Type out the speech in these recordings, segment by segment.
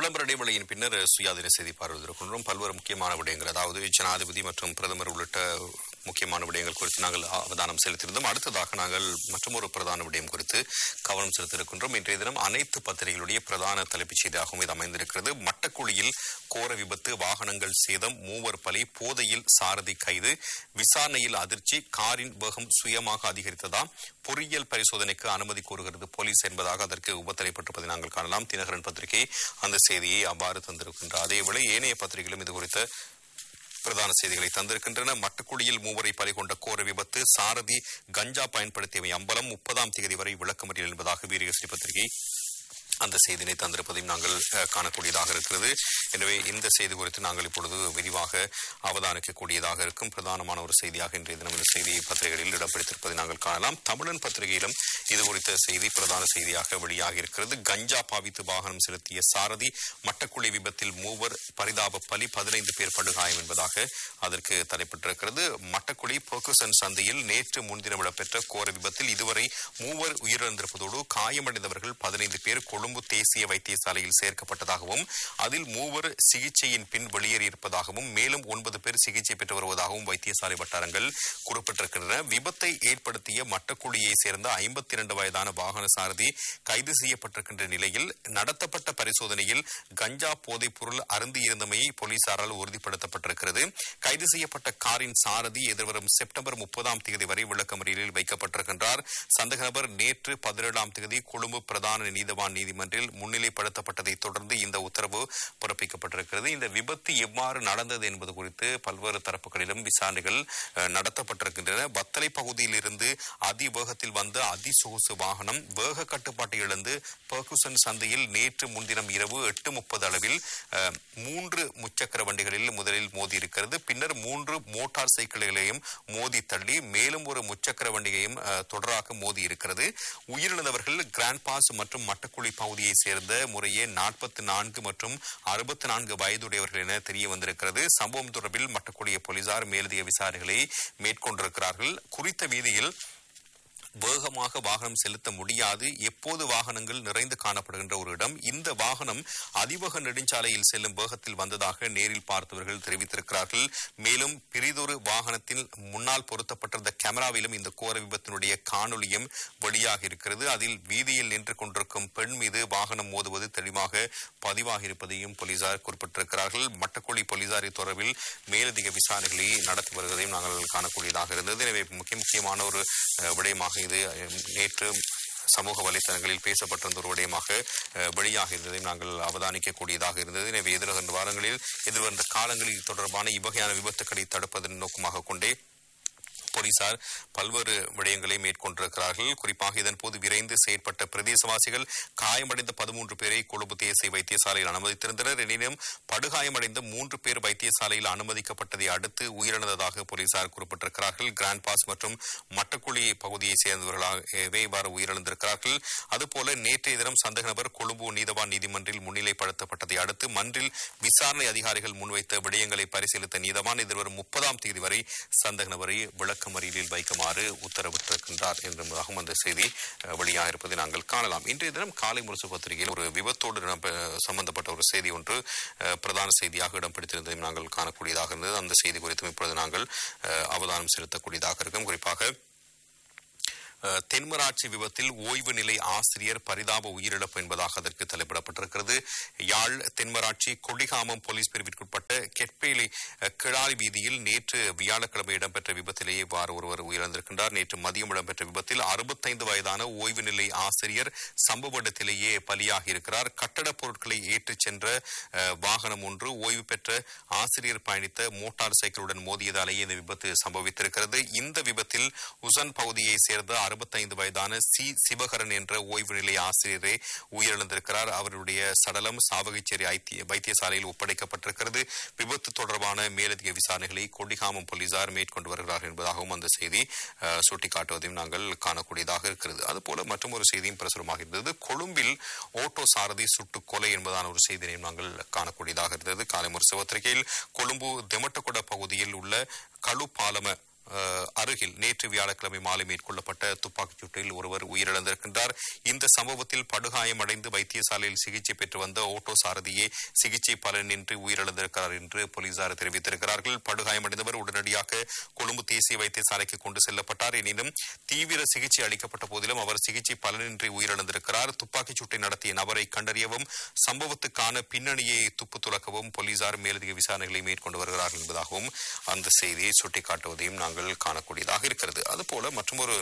விளம்பர இடைவெளியின் பின்னர் சுயாதீன செய்தி பார்வையிருக்கின்றோம் பல்வேறு முக்கியமான விடயங்கள் அதாவது ஜனாதிபதி மற்றும் பிரதமர் உள்ளிட்ட முக்கியமான விடயங்கள் குறித்து நாங்கள் அவதானம் செலுத்தியிருந்தோம் அடுத்ததாக நாங்கள் மற்றொரு பிரதான விடயம் குறித்து கவனம் செலுத்தியிருக்கின்றோம் இன்றைய தினம் அனைத்து பத்திரிகைகளுடைய பிரதான தலைப்புச் செய்தியாகவும் இது அமைந்திருக்கிறது மட்டக்குழியில் கோர விபத்து வாகனங்கள் சேதம் மூவர் பலி போதையில் சாரதி கைது விசாரணையில் அதிர்ச்சி காரின் வேகம் சுயமாக அதிகரித்ததா பொறியியல் பரிசோதனைக்கு அனுமதி கோருகிறது போலீஸ் என்பதாக அதற்கு உபத்தலைப்பட்டிருப்பதை நாங்கள் காணலாம் தினகரன் பத்திரிகை அந்த செய்தியை அவ்வாறு தந்திருக்கின்றார் அதேவேளை ஏனைய பத்திரிகைகளும் இது குறித்த பிரதான செய்திகளை தந்திருக்கின்றன மட்டக்குடியில் மூவரை பறிகொண்ட கோர விபத்து சாரதி கஞ்சா பயன்படுத்தியவை அம்பலம் முப்பதாம் தேதி வரை விளக்கமறியல் என்பதாக வீரகஸ்ரீ பத்திரிகை அந்த செய்தினை தந்திருப்பதையும் நாங்கள் அஹ், காணக்கூடியதாக இருக்கிறது எனவே இந்த செய்தி குறித்து நாங்கள் இப்பொழுது விரிவாக அவதானிக்கக்கூடியதாக இருக்கும் பிரதானமான ஒரு செய்தியாக இன்றைய தினம் இந்த செய்தி பத்திரிகைகளில் இடம் பிடித்திருப்பதை நாங்கள் காணலாம் தமிழன் பத்திரிகையிலும் இது குறித்த செய்தி பிரதான செய்தியாக வெளியாகி இருக்கிறது கஞ்சா பாவித்து வாகனம் செலுத்திய சாரதி மட்டக்குழி விபத்தில் மூவர் பரிதாப பலி பதினைந்து பேர் படுகாயம் என்பதாக அதற்கு தலைப்பட்டிருக்கிறது மட்டக்குழி போக்குசன் சந்தையில் நேற்று முன்தினம் இடம்பெற்ற கோர விபத்தில் இதுவரை மூவர் உயிரிழந்திருப்பதோடு காயமடைந்தவர்கள் பதினைந்து பேர் கொழும்பு தேசிய வைத்தியசாலையில் சேர்க்கப்பட்டதாகவும் அதில் மூவர் சிகிச்சையின் பின் வெளியேறியிருப்பதாகவும் மேலும் ஒன்பது பேர் சிகிச்சை பெற்று வருவதாகவும் வைத்தியசாலை வட்டாரங்கள் குறிப்பிட்டிருக்கின்றன விபத்தை ஏற்படுத்திய மட்டக்குழியை சேர்ந்த ஐம்பத்தி இரண்டு வயதான வாகன சாரதி கைது செய்யப்பட்டிருக்கின்ற நிலையில் நடத்தப்பட்ட பரிசோதனையில் கஞ்சா போதைப் பொருள் அருந்தியிருந்தமையை போலீசாரால் உறுதிப்படுத்தப்பட்டிருக்கிறது கைது செய்யப்பட்ட காரின் சாரதி எதிர்வரும் செப்டம்பர் முப்பதாம் தேதி வரை விளக்கமறியலில் வைக்கப்பட்டிருக்கின்றார் சந்தக நபர் நேற்று பதினேழாம் தேதி கொழும்பு பிரதான நீதவான் நீதிமன்றில் முன்னிலைப்படுத்தப்பட்டதைத் தொடர்ந்து இந்த உத்தரவு பிறப்பிக்கப்பட்டிருக்கிறது இந்த விபத்து எவ்வாறு நடந்தது என்பது குறித்து பல்வேறு தரப்புகளிலும் விசாரணைகள் அஹ், நடத்தப்பட்டிருக்கின்றன வத்தலை பகுதியில் இருந்து அதிவேகத்தில் வந்த அதிசொகுசு வாகனம் வேக கட்டுப்பாட்டை இழந்து பெர்குசன் சந்தையில் நேற்று முன்தினம் இரவு எட்டு முப்பது அளவில் அஹ், மூன்று முச்சக்கர வண்டிகளில் முதலில் மோதி இருக்கிறது பின்னர் மூன்று மோட்டார் சைக்கிள்களையும் மோதி தள்ளி மேலும் ஒரு முச்சக்கர வண்டியையும் அஹ், தொடராக மோதி இருக்கிறது உயிரிழந்தவர்கள் கிராண்ட் பாஸ் மற்றும் மட்டக்குழி பகுதியை சேர்ந்த முறையே நாற்பத்தி நான்கு மற்றும் அறுபத்தி நான்கு வயதுடையவர்கள் என தெரிய வந்திருக்கிறது சம்பவம் தொடர்பில் மட்டக்குழிய போலீசார் மேலதிக விசாரணைகளை மேற்கொண்டிருக்கிறார்கள் குறித்த வீதியில் வேகமாக வாகனம் செலுத்த முடியாது எப்போது வாகனங்கள் நிறைந்து காணப்படுகின்ற ஒரு இடம் இந்த வாகனம் அதிவேக நெடுஞ்சாலையில் செல்லும் வேகத்தில் வந்ததாக நேரில் பார்த்தவர்கள் தெரிவித்திருக்கிறார்கள் மேலும் பிரிதொரு வாகனத்தில் முன்னால் பொருத்தப்பட்டிருந்த கேமராவிலும் இந்த கோர விபத்தினுடைய காணொளியும் வெளியாகி இருக்கிறது அதில் வீதியில் நின்று கொண்டிருக்கும் பெண் மீது வாகனம் மோதுவது தெளிவாக பதிவாகி இருப்பதையும் போலீசார் குறிப்பிட்டிருக்கிறார்கள் மட்டக்குழி போலீசார் தொடர்பில் மேலதிக விசாரணைகளை நடத்தி வருவதையும் நாங்கள் காணக்கூடியதாக இருந்தது எனவே முக்கிய முக்கியமான ஒரு அஹ், விடயமாக இது அஹ், நேற்று சமூக வலைத்தளங்களில் பேசப்பட்டிருந்த ஒரு விடயமாக அஹ், வெளியாக இருந்ததையும் நாங்கள் அவதானிக்கக்கூடியதாக இருந்தது எனவே எதிர்வரும் வாரங்களில் எதிர்வந்த காலங்களில் இது தொடர்பான இவ்வகையான விபத்துக்களை தடுப்பதன் நோக்கமாக கொண்டே போலீசார் பல்வேறு விடயங்களை மேற்கொண்டிருக்கிறார்கள் குறிப்பாக இதன்போது விரைந்து செயற்பட்ட பிரதேசவாசிகள் காயமடைந்த பதிமூன்று பேரை கொழும்பு தேசிய வைத்தியசாலையில் அனுமதித்திருந்தனர் எனினும் படுகாயமடைந்த மூன்று பேர் வைத்தியசாலையில் அனுமதிக்கப்பட்டதை அடுத்து உயிரிழந்ததாக போலீசார் குறிப்பிட்டிருக்கிறார்கள் கிராண்ட் பாஸ் மற்றும் மட்டக்குழி பகுதியை சேர்ந்தவர்களாகவே இவ்வாறு உயிரிழந்திருக்கிறார்கள் அதுபோல நேற்றைய தினம் சந்தக நபர் கொழும்பு நீதவான் நீதிமன்றில் முன்னிலைப்படுத்தப்பட்டதை அடுத்து மன்றில் விசாரணை அதிகாரிகள் முன்வைத்த விடயங்களை பரிசீலித்த நீதவான் எதிர்வரும் முப்பதாம் தேதி வரை சந்தக நபரை விளக்கமறியலில் வைக்குமாறு உத்தரவிட்டிருக்கின்றார் என்பதாகவும் அந்த செய்தி அஹ், வெளியாக இருப்பதை நாங்கள் காணலாம் இன்றைய தினம் காலை முரசு பத்திரிகையில் ஒரு விபத்தோடு இடம்பெ- சம்பந்தப்பட்ட ஒரு செய்தி ஒன்று அஹ், பிரதான செய்தியாக இடம் பிடித்திருந்ததையும் நாங்கள் காணக்கூடியதாக இருந்தது அந்த செய்தி குறித்தும் இப்பொழுது நாங்கள் அஹ், அவதானம் செலுத்தக்கூடியதாக இருக்கும் குறிப்பாக அஹ், தென்மராட்சி விபத்தில் ஓய்வு நிலை ஆசிரியர் பரிதாப உயிரிழப்பு என்பதாக அதற்கு தலைப்பிடப்பட்டிருக்கிறது யாழ் தென்மராட்சி கொடிகாமம் போலீஸ் பிரிவிற்குட்பட்ட கெட்பேலி அஹ், கிழாரி வீதியில் நேற்று வியாழக்கிழமை இடம்பெற்ற விபத்திலேயே இவ்வாறு ஒருவர் உயிரிழந்திருக்கின்றார் நேற்று மதியம் இடம்பெற்ற விபத்தில் அறுபத்தைந்து வயதான ஓய்வு நிலை ஆசிரியர் சம்பவ இடத்திலேயே பலியாகி இருக்கிறார் கட்டடப் பொருட்களை ஏற்றிச் சென்ற அஹ், வாகனம் ஒன்று ஓய்வு பெற்ற ஆசிரியர் பயணித்த மோட்டார் சைக்கிளுடன் மோதியதாலேயே இந்த விபத்து சம்பவித்திருக்கிறது இந்த விபத்தில் உசன் பகுதியை சேர்ந்த அறுபத்தைந்து வயதான சி சிவகரன் என்ற ஓய்வு நிலை ஆசிரியரே உயிரிழந்திருக்கிறார் அவருடைய சடலம் சாவகச்சேரி ஐத்திய- வைத்தியசாலையில் ஒப்படைக்கப்பட்டிருக்கிறது விபத்து தொடர்பான மேலதிக விசாரணைகளை கொடிகாமம் போலீசார் மேற்கொண்டு வருகிறார்கள் என்பதாகவும் அந்த செய்தி அஹ், சுட்டிக்காட்டுவதையும் நாங்கள் காணக்கூடியதாக இருக்கிறது அதுபோல மற்றும் ஒரு செய்தியும் பிரசுரமாக இருந்தது கொழும்பில் ஓட்டோ சாரதி சுட்டுக் கொலை என்பதான ஒரு செய்தியையும் நாங்கள் காணக்கூடியதாக இருந்தது காலை ஒரு சிவத்திரிகையில் கொழும்பு தெமட்டகொட பகுதியில் உள்ள கழுப்பாலம அஹ், அருகில் நேற்று வியாழக்கிழமை மாலை மேற்கொள்ளப்பட்ட துப்பாக்கிச் சூட்டில் ஒருவர் உயிரிழந்திருக்கின்றார் இந்த சம்பவத்தில் படுகாயமடைந்து வைத்தியசாலையில் சிகிச்சை பெற்று வந்த ஓட்டோ சாரதியே சிகிச்சை பலனின்றி உயிரிழந்திருக்கிறார் என்று போலீசார் தெரிவித்திருக்கிறார்கள் படுகாயமடைந்தவர் உடனடியாக கொழும்பு தேசிய வைத்தியசாலைக்கு கொண்டு செல்லப்பட்டார் எனினும் தீவிர சிகிச்சை அளிக்கப்பட்ட போதிலும் அவர் சிகிச்சை பலனின்றி உயிரிழந்திருக்கிறார் துப்பாக்கிச் சூட்டை நடத்திய நபரை கண்டறியவும் சம்பவத்துக்கான பின்னணியை துப்பு துலக்கவும் போலீசார் மேலதிக விசாரணைகளை மேற்கொண்டு வருகிறார்கள் என்பதாகவும் அந்த செய்தியை சுட்டிக்காட்டுவதையும் நாங்கள் காணக்கூடியதாக இருக்கிறது அதுபோல மற்றொரு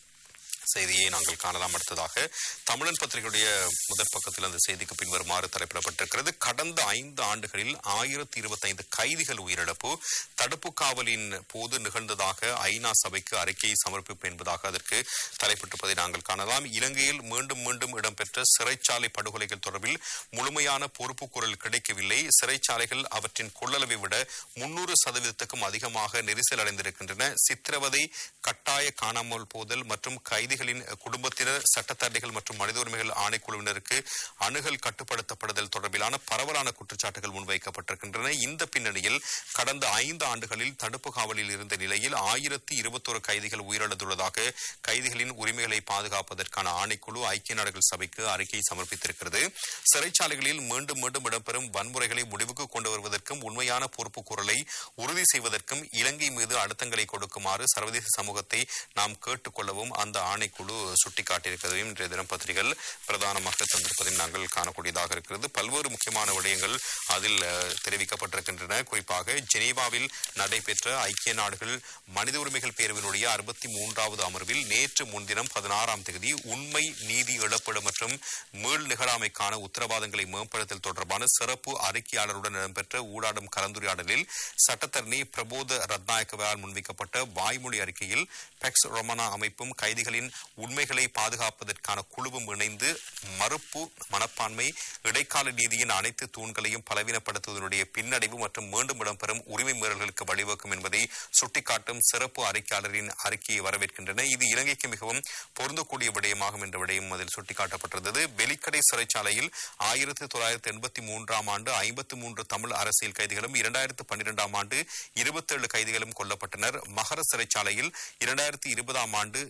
செய்தியை நாங்கள் காணலாம் அடுத்ததாக தமிழன் பத்திரிகையுடைய முதற் பக்கத்தில் அந்த செய்திக்கு பின்வருமாறு தலைப்பிடப்பட்டிருக்கிறது கடந்த ஐந்து ஆண்டுகளில் ஆயிரத்தி இருபத்தைந்து கைதிகள் உயிரிழப்பு தடுப்பு காவலின் போது நிகழ்ந்ததாக ஐநா சபைக்கு அறிக்கையை சமர்ப்பிப்பு என்பதாக அதற்கு தலைப்பிட்டிருப்பதை நாங்கள் காணலாம் இலங்கையில் மீண்டும் மீண்டும் இடம்பெற்ற சிறைச்சாலை படுகொலைகள் தொடர்பில் முழுமையான பொறுப்பு குரல் கிடைக்கவில்லை சிறைச்சாலைகள் அவற்றின் கொள்ளளவை விட முன்னூறு சதவீதத்துக்கும் அதிகமாக நெரிசல் அடைந்திருக்கின்றன சித்திரவதை கட்டாய காணாமல் போதல் மற்றும் கைதிகளின் குடும்பத்தினர் சட்டத்தரணிகள் மற்றும் மனித உரிமைகள் ஆணைக்குழுவினருக்கு அணுகல் கட்டுப்படுத்தப்படுதல் தொடர்பிலான பரவலான குற்றச்சாட்டுகள் முன்வைக்கப்பட்டிருக்கின்றன இந்த பின்னணியில் கடந்த ஐந்து ஆண்டுகளில் தடுப்பு காவலில் இருந்த நிலையில் ஆயிரத்தி இருபத்தோரு கைதிகள் உயிரிழந்துள்ளதாக கைதிகளின் உரிமைகளை பாதுகாப்பதற்கான ஆணைக்குழு ஐக்கிய நாடுகள் சபைக்கு அறிக்கையை சமர்ப்பித்திருக்கிறது சிறைச்சாலைகளில் மீண்டும் மீண்டும் இடம்பெறும் வன்முறைகளை முடிவுக்கு கொண்டு வருவதற்கும் உண்மையான பொறுப்பு குரலை உறுதி செய்வதற்கும் இலங்கை மீது அழுத்தங்களை கொடுக்குமாறு சர்வதேச சமூகத்தை நாம் கேட்டுக்கொள்ளவும் அந்த ஆணைக்குழு சுட்டிக்காட்டியிருக்கிறதையும் இன்றைய தினம் பத்திரிகைகள் பிரதானமாக தந்திருப்பதையும் நாங்கள் காணக்கூடியதாக இருக்கிறது பல்வேறு முக்கியமான விடயங்கள் அதில் அஹ், தெரிவிக்கப்பட்டிருக்கின்றன குறிப்பாக ஜெனீவாவில் நடைபெற்ற ஐக்கிய நாடுகள் மனித உரிமைகள் பேரவையினுடைய அறுபத்தி மூன்றாவது அமர்வில் நேற்று முன்தினம் பதினாறாம் தேதி உண்மை நீதி இழப்பீடு மற்றும் மீள் நிகழாமைக்கான உத்தரவாதங்களை மேம்படுத்தல் தொடர்பான சிறப்பு அறிக்கையாளருடன் இடம்பெற்ற ஊடாடும் கலந்துரையாடலில் சட்டத்தரணி பிரபோத ரத்நாயக்கவால் முன்வைக்கப்பட்ட வாய்மொழி அறிக்கையில் பெக்ஸ் ரொமனா அமைப்பும் கைதிகளின் உண்மைகளை பாதுகாப்பதற்கான குழுவும் இணைந்து மறுப்பு மனப்பான்மை இடைக்கால நீதியின் அனைத்து தூண்களையும் பலவீனப்படுத்துவதனுடைய பின்னடைவு மற்றும் மீண்டும் இடம்பெறும் உரிமை மீறல்களுக்கு வழிவகுக்கும் என்பதை சுட்டிக்காட்டும் சிறப்பு அறிக்கையாளரின் அறிக்கையை வரவேற்கின்றன இது இலங்கைக்கு மிகவும் பொருந்தக்கூடிய விடயமாகும் என்ற விடயம் அதில் சுட்டிக்காட்டப்பட்டிருந்தது வெலிக்கடை சிறைச்சாலையில் ஆயிரத்தி தொள்ளாயிரத்தி எண்பத்தி மூன்றாம் ஆண்டு ஐம்பத்தி மூன்று தமிழ் அரசியல் கைதிகளும் இரண்டாயிரத்து பன்னிரெண்டாம் ஆண்டு இருபத்தேழு கைதிகளும் கொல்லப்பட்டனர் மகர சிறைச்சாலையில் இரண்டாயிரத்தி இருபதாம் ஆண்டு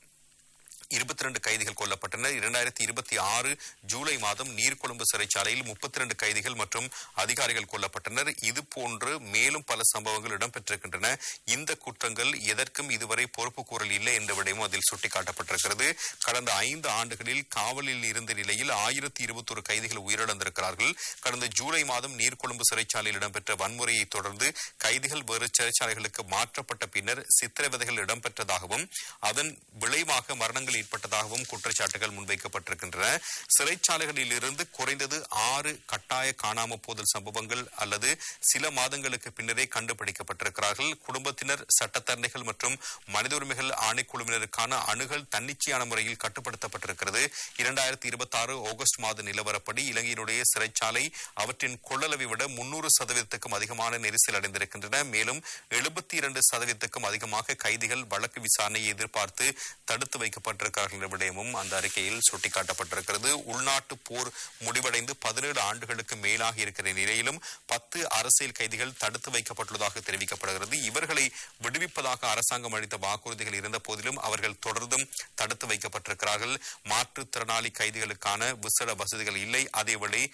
இருபத்தி ரெண்டு கைதிகள் கொல்லப்பட்டனர் இரண்டாயிரத்தி இருபத்தி ஆறு ஜூலை மாதம் நீர்கொழும்பு சிறைச்சாலையில் முப்பத்தி ரெண்டு கைதிகள் மற்றும் அதிகாரிகள் கொல்லப்பட்டனர் இது போன்று மேலும் பல சம்பவங்கள் இடம்பெற்றிருக்கின்றன இந்த குற்றங்கள் எதற்கும் இதுவரை பொறுப்பு கூறல் இல்லை என்ற விடயமும் அதில் சுட்டிக்காட்டப்பட்டிருக்கிறது கடந்த ஐந்து ஆண்டுகளில் காவலில் இருந்த நிலையில் ஆயிரத்தி இருபத்தொரு கைதிகள் உயிரிழந்திருக்கிறார்கள் கடந்த ஜூலை மாதம் நீர்கொழும்பு சிறைச்சாலையில் இடம்பெற்ற வன்முறையை தொடர்ந்து கைதிகள் வேறு சிறைச்சாலைகளுக்கு மாற்றப்பட்ட பின்னர் சித்திரவதைகள் இடம்பெற்றதாகவும் அதன் விளைவாக மரணங்கள் ஏற்பட்டதாகவும் குற்றச்சாட்டுகள் முன்வைக்கப்பட்டிருக்கின்றன சிறைச்சாலைகளில் இருந்து குறைந்தது ஆறு கட்டாய காணாம போதல் சம்பவங்கள் அல்லது சில மாதங்களுக்கு பின்னரே கண்டுபிடிக்கப்பட்டிருக்கிறார்கள் குடும்பத்தினர் சட்டத்தரணிகள் மற்றும் மனித உரிமைகள் ஆணைக்குழுவினருக்கான அணுகல் தன்னிச்சையான முறையில் கட்டுப்படுத்தப்பட்டிருக்கிறது இரண்டாயிரத்தி இருபத்தி ஆறு ஆகஸ்ட் மாத நிலவரப்படி இலங்கையினுடைய சிறைச்சாலை அவற்றின் கொள்ளளவை விட முன்னூறு சதவீதத்துக்கும் அதிகமான நெரிசல் அடைந்திருக்கின்றன மேலும் எழுபத்தி இரண்டு சதவீதத்துக்கும் அதிகமாக கைதிகள் வழக்கு விசாரணையை எதிர்பார்த்து தடுத்து வைக்கப்பட்டிருக்கிறார்கள் என்ற விடயமும் அந்த அறிக்கையில் சுட்டிக்காட்டப்பட்டிருக்கிறது உள்நாட்டு போர் முடிவடைந்து பதினேழு ஆண்டுகளுக்கு மேலாகி இருக்கிற நிலையிலும் பத்து அரசியல் கைதிகள் தடுத்து வைக்கப்பட்டுள்ளதாக தெரிவிக்கப்படுகிறது இவர்களை விடுவிப்பதாக அரசாங்கம் அளித்த வாக்குறுதிகள் இருந்த போதிலும் அவர்கள் தொடர்ந்தும் தடுத்து வைக்கப்பட்டிருக்கிறார்கள் மாற்றுத்திறனாளி கைதிகளுக்கான விசேட வசதிகள் இல்லை அதேவேளை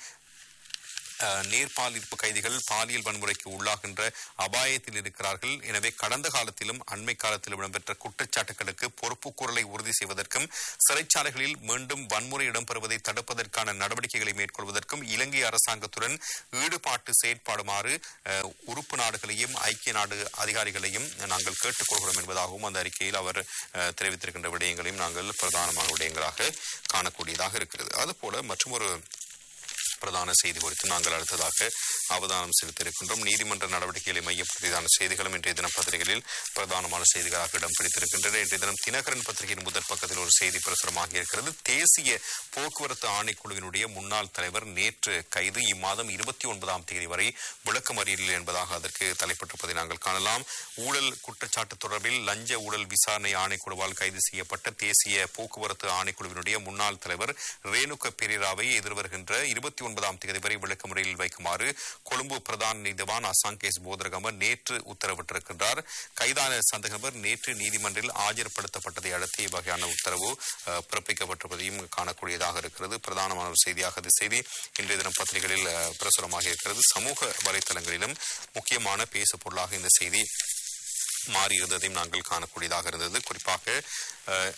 அஹ், நேர்பாலிர்ப்பு கைதிகள் பாலியல் வன்முறைக்கு உள்ளாகின்ற அபாயத்தில் இருக்கிறார்கள் எனவே கடந்த காலத்திலும் அண்மை காலத்திலும் இடம்பெற்ற குற்றச்சாட்டுகளுக்கு பொறுப்பு குரலை உறுதி செய்வதற்கும் சிறைச்சாலைகளில் மீண்டும் வன்முறை இடம்பெறுவதை தடுப்பதற்கான நடவடிக்கைகளை மேற்கொள்வதற்கும் இலங்கை அரசாங்கத்துடன் ஈடுபாட்டு செயற்படுமாறு அஹ், உறுப்பு நாடுகளையும் ஐக்கிய நாடு அதிகாரிகளையும் நாங்கள் கேட்டுக்கொள்கிறோம் என்பதாகவும் அந்த அறிக்கையில் அவர் அஹ், தெரிவித்திருக்கின்ற விடயங்களையும் நாங்கள் பிரதானமான விடயங்களாக காணக்கூடியதாக இருக்கிறது அதுபோல மற்றொரு பிரதான செய்தி குறித்து நாங்கள் அடுத்ததாக அவதானம் செலுத்தியிருக்கின்றோம் நீதிமன்ற நடவடிக்கைகளை மையப்படுத்தியதான செய்திகளும் இன்றைய தினம் பத்திரிகைகளில் பிரதானமான செய்திகளாக இடம் பிடித்திருக்கின்றன இன்றைய தினம் தினகரன் பத்திரிகையின் முதல் பக்கத்தில் ஒரு செய்தி பிரசுரமாகி இருக்கிறது தேசிய போக்குவரத்து ஆணைக்குழுவினுடைய முன்னாள் தலைவர் நேற்று கைது இம்மாதம் இருபத்தி ஒன்பதாம் தேதி வரை விளக்கமறியலில் என்பதாக அதற்கு தலைப்பட்டிருப்பதை நாங்கள் காணலாம் ஊழல் குற்றச்சாட்டு தொடர்பில் லஞ்ச ஊழல் விசாரணை ஆணைக்குழுவால் கைது செய்யப்பட்ட தேசிய போக்குவரத்து ஆணைக்குழுவினுடைய முன்னாள் தலைவர் ரேணுக பெரேராவை எதிர்வருகின்ற இருபத்தி ஒன்பதாம் தேதி வரை விளக்கமறியலில் வைக்குமாறு கொழும்பு பிரதான நீதிவான் அசாங்கேஸ் போதரகம நேற்று உத்தரவிட்டிருக்கின்றார் கைதான சந்தேக நபர் நேற்று நீதிமன்றில் ஆஜர்படுத்தப்பட்டதை அடுத்து இவ்வகையான உத்தரவு அஹ், பிறப்பிக்கப்பட்டிருப்பதையும் காணக்கூடியதாக இருக்கிறது பிரதானமான ஒரு செய்தியாக இந்த செய்தி இன்றைய தினம் பத்திரிகைகளில் அஹ், பிரசுரமாக இருக்கிறது சமூக வலைத்தளங்களிலும் முக்கியமான பேசு பொருளாக இந்த செய்தி மாறியிருந்ததையும் நாங்கள் காணக்கூடியதாக இருந்தது குறிப்பாக அஹ்,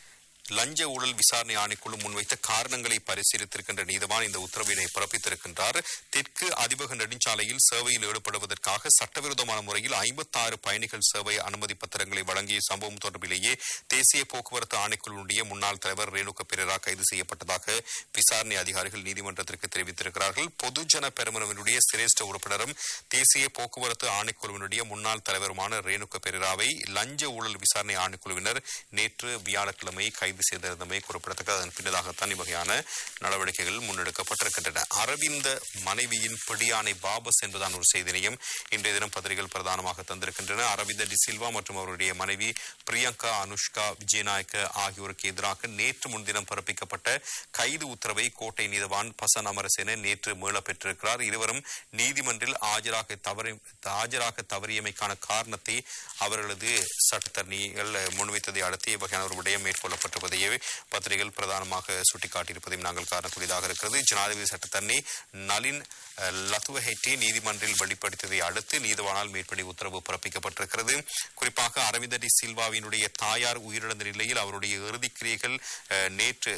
லஞ்ச ஊழல் விசாரணை ஆணைக்குழு முன்வைத்த காரணங்களை பரிசீலித்திருக்கின்ற நீதவான் இந்த உத்தரவினை பிறப்பித்திருக்கின்றார் தெற்கு அதிபக நெடுஞ்சாலையில் சேவையில் ஈடுபடுவதற்காக சட்டவிரோதமான முறையில் ஐம்பத்தாறு பயணிகள் சேவை அனுமதி பத்திரங்களை வழங்கிய சம்பவம் தொடர்பிலேயே தேசிய போக்குவரத்து ஆணைக்குழுவுடைய முன்னாள் தலைவர் ரேணுக பெரேரா கைது செய்யப்பட்டதாக விசாரணை அதிகாரிகள் நீதிமன்றத்திற்கு தெரிவித்திருக்கிறார்கள் பொதுஜன பெருமனவினுடைய சிரேஷ்ட உறுப்பினரும் தேசிய போக்குவரத்து ஆணைக்குழுவினுடைய முன்னாள் தலைவருமான ரேணுக பெரேராவை லஞ்ச ஊழல் விசாரணை ஆணைக்குழுவினர் நேற்று வியாழக்கிழமை கைது செய்திருந்தமை குறிப்பிடத்தக்க அதன் பின்னதாகத்தான் இவ்வகையான நடவடிக்கைகள் முன்னெடுக்கப்பட்டிருக்கின்றன அரவிந்த மனைவியின் பிடியானை பாபஸ் என்பதான ஒரு செய்தினையும் இன்றைய தினம் பத்திரிகைகள் பிரதானமாக தந்திருக்கின்றன அரவிந்த டி சில்வா மற்றும் அவருடைய மனைவி பிரியங்கா அனுஷ்கா விஜயநாயக்க ஆகியோருக்கு எதிராக நேற்று முன்தினம் பிறப்பிக்கப்பட்ட கைது உத்தரவை கோட்டை நீதவான் பசன் அமரசேன நேற்று மீளப் பெற்றிருக்கிறார் இருவரும் நீதிமன்றில் ஆஜராக தவறி ஆஜராக தவறியமைக்கான காரணத்தை அவர்களது சட்டத்தரணிகள் முன்வைத்ததை அடுத்து இவ்வகையான ஒரு விடயம் மேற்கொள்ளப்பட்டிருப்பதையே பத்திரிகைகள் பிரதானமாக சுட்டிக்காட்டியிருப்பதையும் நாங்கள் காணக்கூடியதாக இருக்கிறது ஜனாதிபதி சட்டத்தரணி நளின் அஹ், லத்துவஹெட்டி நீதிமன்றில் வெளிப்படுத்தியதை அடுத்து நீதிவானால் மேற்படி உத்தரவு பிறப்பிக்கப்பட்டிருக்கிறது குறிப்பாக அரவிந்த டி சில்வாவினுடைய தாயார் உயிரிழந்த நிலையில் அவருடைய இறுதிக்கிரியைகள் அஹ், நேற்று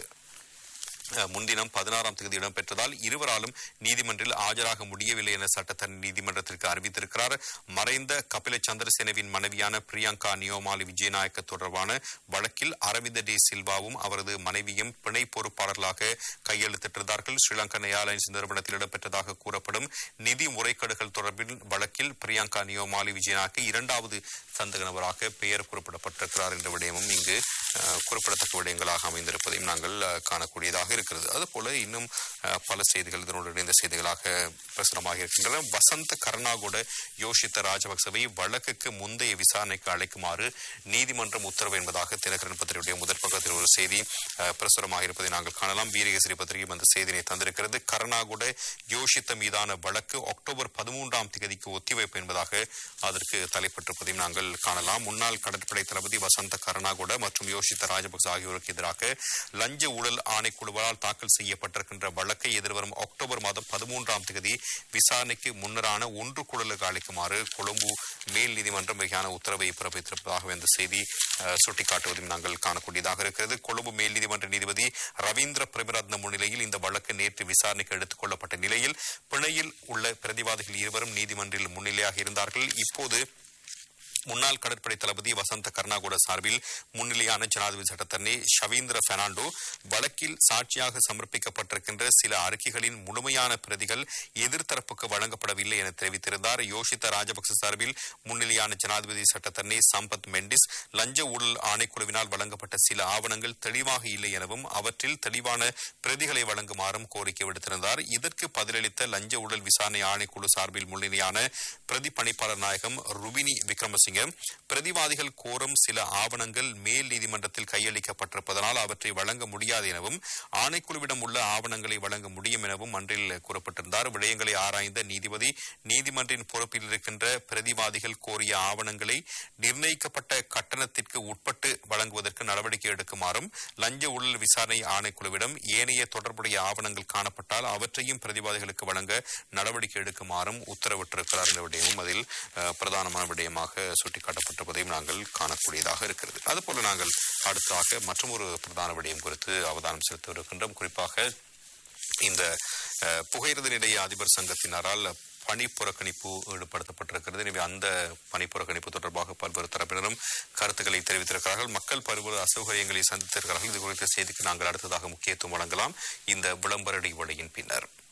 அஹ், முன்தினம் பதினாறாம் தேதி இடம்பெற்றதால் இருவராலும் நீதிமன்றில் ஆஜராக முடியவில்லை என சட்டத்தரணி நீதிமன்றத்திற்கு அறிவித்திருக்கிறார் மறைந்த கபில சந்திரசேனவின் மனைவியான பிரியங்கா நியோமாலி விஜயநாயக்க தொடர்பான வழக்கில் அரவிந்த டி சில்வாவும் அவரது மனைவியும் பிணை பொறுப்பாளர்களாக கையெழுத்திட்டிருந்தார்கள் ஸ்ரீலங்கன் ஏர்லைன்ஸ் நிறுவனத்தில் இடம்பெற்றதாக கூறப்படும் நிதி முறைகேடுகள் தொடர்பில் வழக்கில் பிரியங்கா நியோமாலி விஜயநாயக்க இரண்டாவது சந்தக நபராக பெயர் குறிப்பிடப்பட்டிருக்கிறார் என்ற விடயமும் இங்கு அஹ், குறிப்பிடத்தக்க விடயங்களாக அமைந்திருப்பதையும் நாங்கள் அஹ், காணக்கூடியதாக இருக்கிறது அதுபோல இன்னும் அஹ், பல செய்திகள் இதனோடு இணைந்த செய்திகளாக பிரசுரமாக இருக்கின்றன வசந்த கருணாகுட யோஷித்த ராஜபக்சவை வழக்குக்கு முந்தைய விசாரணைக்கு அழைக்குமாறு நீதிமன்றம் உத்தரவு என்பதாக தினகரன் பத்திரிகையுடைய முதற் பக்கத்தில் ஒரு செய்தி அஹ், பிரசுரமாக இருப்பதை நாங்கள் காணலாம் வீரகேசரி பத்திரிகையும் அந்த செய்தியை தந்திருக்கிறது கருணாகுட யோஷித்த மீதான வழக்கு அக்டோபர் பதிமூன்றாம் தேதிக்கு ஒத்திவைப்பு என்பதாக அதற்கு தலைப்பட்டிருப்பதையும் நாங்கள் காணலாம் முன்னாள் கடற்படை தளபதி வசந்த கருணாகுட மற்றும் யோஷித்த ராஜபக்ச ஆகியோருக்கு எதிராக லஞ்ச ஊழல் ஆணைக்குழுவால் தாக்கல் செய்யப்பட்டிருக்கின்ற வழக்கை எதிர்வரும் அக்டோபர் மாதம் பதிமூன்றாம் தேதி விசாரணைக்கு முன்னரான ஒன்று குழலுக்கு அளிக்குமாறு கொழும்பு மேல் நீதிமன்றம் மிகையான உத்தரவை பிறப்பித்திருப்பதாக இந்த செய்தி அஹ், சுட்டிக்காட்டுவதையும் நாங்கள் காணக்கூடியதாக இருக்கிறது கொழும்பு மேல் நீதிமன்ற நீதிபதி ரவீந்திர பிரேமரத்ன முன்னிலையில் இந்த வழக்கு நேற்று விசாரணைக்கு எடுத்துக் கொள்ளப்பட்ட நிலையில் பிணையில் உள்ள பிரதிவாதிகள் இருவரும் நீதிமன்றில் முன்னிலையாக இருந்தார்கள் இப்போது முன்னாள் கடற்படை தளபதி வசந்த கர்ணாகூட சார்பில் முன்னிலையான ஜனாதிபதி சட்டத்தரணி ஷவீந்திர பெர்னாண்டோ வழக்கில் சாட்சியாக சமர்ப்பிக்கப்பட்டிருக்கின்ற சில அறிக்கைகளின் முழுமையான பிரதிகள் எதிர்த்தரப்புக்கு வழங்கப்படவில்லை என தெரிவித்திருந்தார் யோஷித்த ராஜபக்ச சார்பில் முன்னிலையான ஜனாதிபதி சட்டத்தரணி சம்பத் மெண்டிஸ் லஞ்ச ஊழல் ஆணைக்குழுவினால் வழங்கப்பட்ட சில ஆவணங்கள் தெளிவாக இல்லை எனவும் அவற்றில் தெளிவான பிரதிகளை வழங்குமாறும் கோரிக்கை விடுத்திருந்தார் இதற்கு பதிலளித்த லஞ்ச ஊழல் விசாரணை ஆணைக்குழு சார்பில் முன்னிலையான பிரதி பணிப்பாளர் நாயகம் ருபினி விக்ரமசிங்க பிரதிவாதிகள் கோரும் சில ஆவணங்கள் மேல் நீதிமன்றத்தில் கையளிக்கப்பட்டிருப்பதனால் அவற்றை வழங்க முடியாது எனவும் ஆணைக்குழுவிடம் உள்ள ஆவணங்களை வழங்க முடியும் எனவும் அன்றில் கூறப்பட்டிருந்தார் விடயங்களை ஆராய்ந்த நீதிபதி நீதிமன்றின் பொறுப்பில் இருக்கின்ற பிரதிவாதிகள் கோரிய ஆவணங்களை நிர்ணயிக்கப்பட்ட கட்டணத்திற்கு உட்பட்டு வழங்குவதற்கு நடவடிக்கை எடுக்குமாறும் லஞ்ச ஊழல் விசாரணை ஆணைக்குழுவிடம் ஏனைய தொடர்புடைய ஆவணங்கள் காணப்பட்டால் அவற்றையும் பிரதிவாதிகளுக்கு வழங்க நடவடிக்கை எடுக்குமாறும் உத்தரவிட்டிருக்கிறார் என்ற விடயமும் அதில் அஹ், பிரதானமான விடயமாக சுட்டிக்காட்டப்பட்டிருப்பதையும் நாங்கள் காணக்கூடியதாக இருக்கிறது அதுபோல நாங்கள் அடுத்ததாக மற்றொரு பிரதான விடயம் குறித்து அவதானம் செலுத்த இருக்கின்றோம் குறிப்பாக இந்த அஹ், புகையிரத நிலைய அதிபர் சங்கத்தினரால் பணி புறக்கணிப்பு ஈடுபடுத்தப்பட்டிருக்கிறது எனவே அந்த பணி புறக்கணிப்பு தொடர்பாக பல்வேறு தரப்பினரும் கருத்துக்களை தெரிவித்திருக்கிறார்கள் மக்கள் பல்வேறு அசௌகரியங்களை சந்தித்திருக்கிறார்கள் இது குறித்த செய்திக்கு நாங்கள் அடுத்ததாக முக்கியத்துவம் வழங்கலாம் இந்த விளம்பர இடைவெளியின் பின்னர்